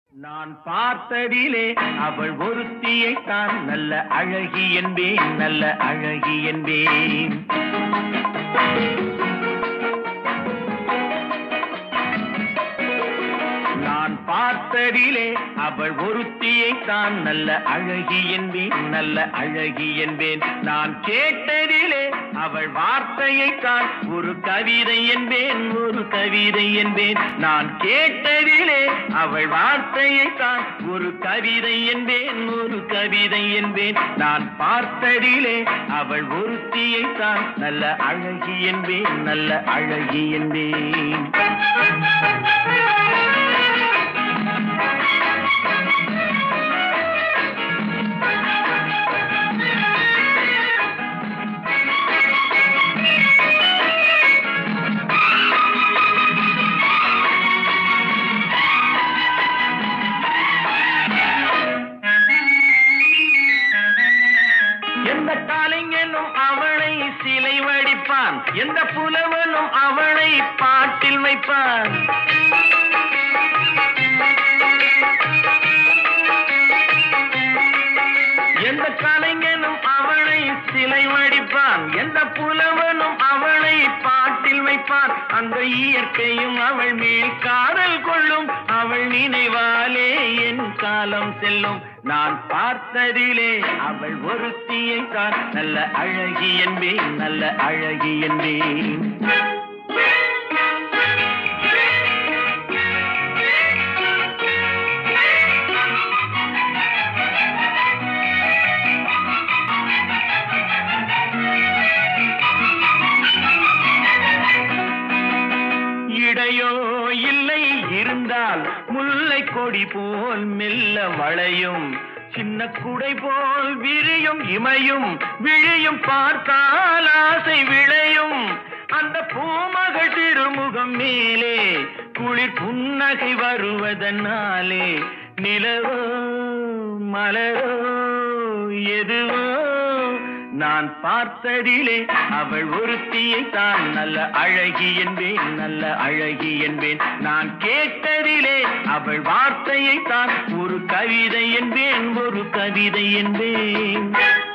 நான் பார்த்ததிலே அவள் ஒருத்தியை தான் நல்ல அழகி என்பேன் நல்ல அழகி என்பேன் நான் பார்த்ததிலே அவள் ஒருத்தியை தான் நல்ல அழகி என்பேன் நல்ல அழகி என்பேன் நான் கேட்டதிலே அவள் வார்த்தையை தான் ஒரு கவிதை என்பேன் ஒரு கவிதை என்பேன் நான் கேட்டதிலே அவள் வார்த்தையை தான் ஒரு கவிதை என்பேன் ஒரு கவிதை என்பேன் நான் பார்த்ததிலே அவள் ஒருத்தியை தான் நல்ல அழகி என்பேன் நல்ல அழகி என்பேன் எந்த காலைஞனும் அவளை சிலை வடிப்பான் எந்த புலவனும் அவளை பாட்டில் வைப்பான் எந்த கலைஞனும் அவளை சிலை வடிப்பான் எந்த புலவனும் அவளை பாட்டில் வைப்பான் அந்த இயற்கையும் அவள் மேல் காதல் கொள்ளும் அவள் நினைவாலே என் காலம் செல்லும் நான் பார்த்ததிலே அவள் ஒருத்தியை தான் நல்ல அழகி என்பேன் நல்ல அழகி என்பேன் இடையோ இல்லை இருந்தால் முல்லை கொடி போல் மெல்ல வளையும் சின்ன குடை போல் விரியும் இமையும் விழியும் பார்த்தால் ஆசை விளையும் அந்த பூமகள் திருமுகம் மேலே குளிர் புன்னகை வருவதனாலே நிலவோ மலரோ எதுவோ நான் பார்த்ததிலே அவள் ஒருத்தியை தான் நல்ல அழகி என்பேன் நல்ல அழகி என்பேன் நான் கேட்டதிலே அவள் வார்த்தையை தான் ஒரு கவிதை என்பேன் ஒரு கவிதை என்பேன்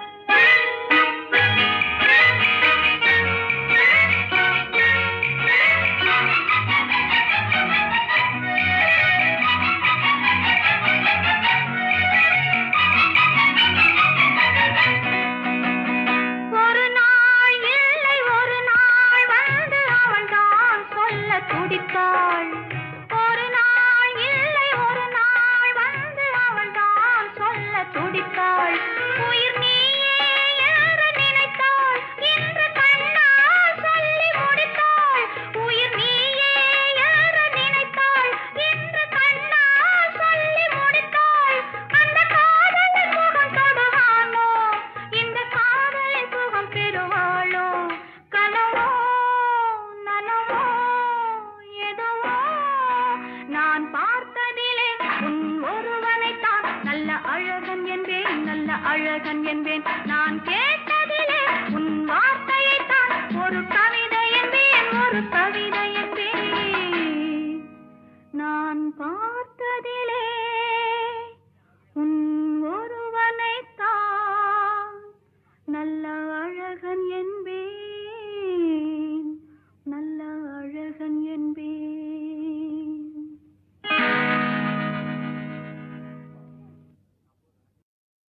ஒரு நாள் இல்லை ஒரு நாள் வந்து அவள் தான் சொல்ல துடித்தாள் ஒரு நாள் இல்லை ஒரு நாள் வந்து அவள் தான் சொல்ல துடித்தாள் உயிர் நீயே என்று நினைத்தாள் இன்று கண்ணால் சொல்லி முடித்தாள் உயிர் நீயே என்று நினைத்தாள் இன்று கண்ணால் சொல்லி முடித்தாள் அந்த காதலை முகம் தொடுவானோ இந்த காதலை சுகம் பெறுவாளோ கனவோ நனவோ எதுவோ நான் பார்த்ததிலே உன் ஒருவனைத்தான் நல்ல அழகன் என்பேன் நல்ல அழகன் என்பேன் நான் கேட்டதிலே உன் வார்த்தையைத்தான் ஒரு கவிதை என்பேன் ஒரு கவிதை என்பேன் நான் பாட